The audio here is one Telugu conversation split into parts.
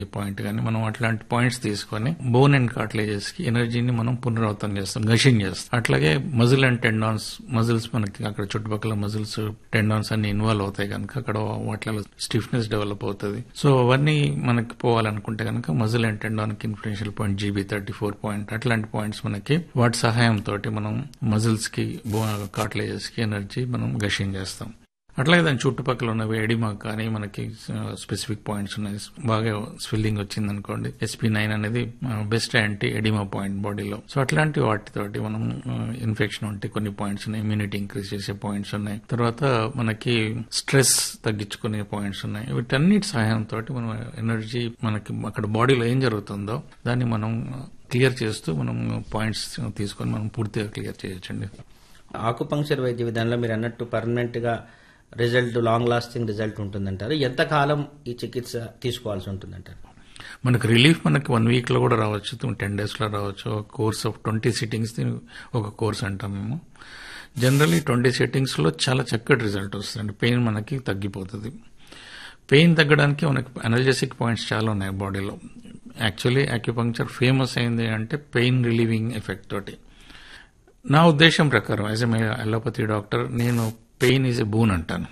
పాయింట్ కానీ మనం అట్లాంటి పాయింట్స్ తీసుకొని బోన్ అండ్ కార్టిలేజెస్ కి ఎనర్జీని మనం పునరావృతం చేస్తాం గషింగ్ చేస్తాం అట్లాగే మజిల్ అండ్ టెండాన్స్ మజిల్స్ మనకి అక్కడ చుట్టుపక్కల మజిల్స్ టెండాన్స్ అన్ని ఇన్వాల్వ్ అవుతాయి కనుక అక్కడ వాటిలో స్టిఫ్నెస్ డెవలప్ అవుతుంది సో అవన్నీ మనకి పోవాలనుకుంటే కనుక మజిల్ అండ్ టెండాన్ కి influential point GB thirty four point అట్లాంటి పాయింట్స్ మనకి వాటి సహాయంతో మనం మజిల్స్ కి కార్టిలేజెస్ కి ఎనర్జీ మనం గషింగ్ చేస్తాం అట్లాగే దాని చుట్టుపక్కల ఉన్నవి ఎడిమా కానీ మనకి స్పెసిఫిక్ పాయింట్స్ ఉన్నాయి బాగా స్విల్లింగ్ వచ్చింది అనుకోండి ఎస్పీ నైన్ అనేది బెస్ట్ యాంటీ ఎడిమా పాయింట్ బాడీలో సో అట్లాంటి వాటితోటి మనం ఇన్ఫెక్షన్ ఉంటే కొన్ని పాయింట్స్ ఉన్నాయి ఇమ్యూనిటీ ఇంక్రీజ్ చేసే పాయింట్స్ ఉన్నాయి తర్వాత మనకి స్ట్రెస్ తగ్గించుకునే పాయింట్స్ ఉన్నాయి వీటన్నిటి సహాయంతో మనం ఎనర్జీ మనకి అక్కడ బాడీలో ఏం జరుగుతుందో దాన్ని మనం క్లియర్ చేస్తూ మనం పాయింట్స్ తీసుకొని మనం పూర్తిగా క్లియర్ చేయొచ్చండి ఆకుపంక్చర్ వైద్య విధానంలో మీరు అన్నట్టు పర్మనెంట్ గా రిజల్ట్ లాంగ్ లాస్టింగ్ రిజల్ట్ ఉంటుందంటారు ఎంతకాలం ఈ చికిత్స తీసుకోవాల్సి ఉంటుందంటారు మనకు రిలీఫ్ మనకి వన్ వీక్ లో కూడా రావచ్చు టెన్ డేస్ లో రావచ్చు ఒక కోర్స్ ఆఫ్ ట్వంటీ సిట్టింగ్స్ ఒక కోర్స్ అంటాం మేము జనరల్లీ ట్వంటీ సిట్టింగ్స్ లో చాలా చక్కటి రిజల్ట్ వస్తుంది పెయిన్ మనకి తగ్గిపోతుంది పెయిన్ తగ్గడానికి మనకి అనర్జెసిక్ పాయింట్స్ చాలా ఉన్నాయి బాడీలో యాక్చువల్లీ అక్యుపంక్చర్ ఫేమస్ అయింది అంటే పెయిన్ రిలీవింగ్ ఎఫెక్ట్ తోటి నా ఉద్దేశం ప్రకారం యాజ్ ఎ అలోపతి డాక్టర్ నేను పెయిన్ ఈజ్ ఎ బూన్ అంటాను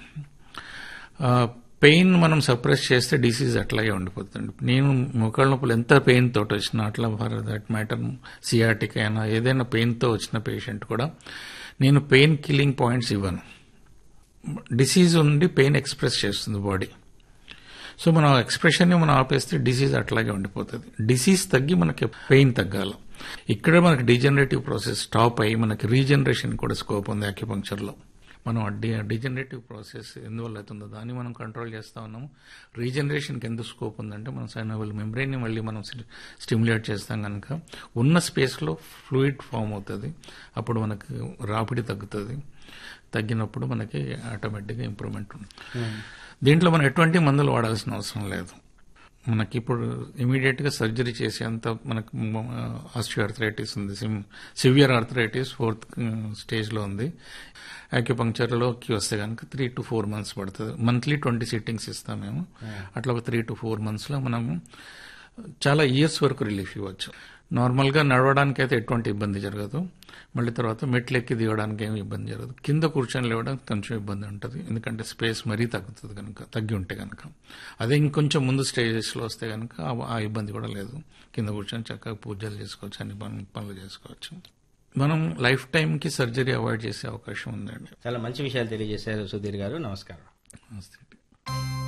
పెయిన్ మనం సప్రెస్ చేస్తే డిసీజ్ అట్లాగే ఉండిపోతుంది నేను మొక్కళ్ళ నొప్పులు ఎంత పెయిన్ తోటి వచ్చినా అట్లా ఫర్ దట్ మ్యాటర్ సియాటిక్ అయినా ఏదైనా పెయిన్తో వచ్చిన పేషెంట్ కూడా నేను పెయిన్ కిల్లింగ్ పాయింట్స్ ఇవ్వను డిసీజ్ ఉండి పెయిన్ ఎక్స్ప్రెస్ చేస్తుంది బాడీ సో మనం ఎక్స్ప్రెషన్ మనం ఆపేస్తే డిసీజ్ అట్లాగే ఉండిపోతుంది డిసీజ్ తగ్గి మనకి పెయిన్ తగ్గాలి ఇక్కడ మనకి డిజనరేటివ్ ప్రాసెస్ స్టాప్ అయ్యి మనకి రీజనరేషన్ కూడా స్కోప్ ఉంది అక్యుపంక్చర్లో మనం డిజనరేటివ్ ప్రాసెస్ ఎందువల్ల అవుతుందో దాన్ని మనం కంట్రోల్ చేస్తా ఉన్నాము రీజనరేషన్కి ఎందుకు స్కోప్ ఉందంటే మనం సైనబుల్ మెంబ్రెయిన్ని మళ్ళీ మనం స్టిమ్యులేట్ చేస్తాం కనుక ఉన్న స్పేస్లో ఫ్లూయిడ్ ఫామ్ అవుతుంది అప్పుడు మనకు రాపిడి తగ్గుతుంది తగ్గినప్పుడు మనకి ఆటోమేటిక్గా ఇంప్రూవ్మెంట్ ఉంటుంది దీంట్లో మనం ఎటువంటి మందులు వాడాల్సిన అవసరం లేదు మనకి ఇప్పుడు ఇమీడియట్ గా సర్జరీ చేసేంత మనకు ఆస్టియో ఆర్థరైటిస్ ఉంది సివియర్ ఆర్థరైటిస్ ఫోర్త్ స్టేజ్ లో ఉంది లోకి వస్తే కనుక త్రీ టు ఫోర్ మంత్స్ పడుతుంది మంత్లీ ట్వంటీ సిట్టింగ్స్ ఇస్తాం మేము అట్లా ఒక త్రీ టు ఫోర్ మంత్స్ లో మనం చాలా ఇయర్స్ వరకు రిలీఫ్ ఇవ్వచ్చు నార్మల్ గా నడవడానికి అయితే ఎటువంటి ఇబ్బంది జరగదు మళ్ళీ తర్వాత మెట్లు ఎక్కి దిగడానికి ఏమి ఇబ్బంది జరగదు కింద కూర్చొని లేవడానికి కొంచెం ఇబ్బంది ఉంటుంది ఎందుకంటే స్పేస్ మరీ తగ్గుతుంది కనుక తగ్గి ఉంటే కనుక అదే ఇంకొంచెం ముందు స్టేజెస్లో వస్తే కనుక ఆ ఇబ్బంది కూడా లేదు కింద కూర్చొని చక్కగా పూజలు చేసుకోవచ్చు అన్ని పనులు చేసుకోవచ్చు మనం లైఫ్ టైం కి సర్జరీ అవాయిడ్ చేసే అవకాశం ఉందండి చాలా మంచి విషయాలు తెలియజేశారు సుధీర్ గారు నమస్కారం నమస్తే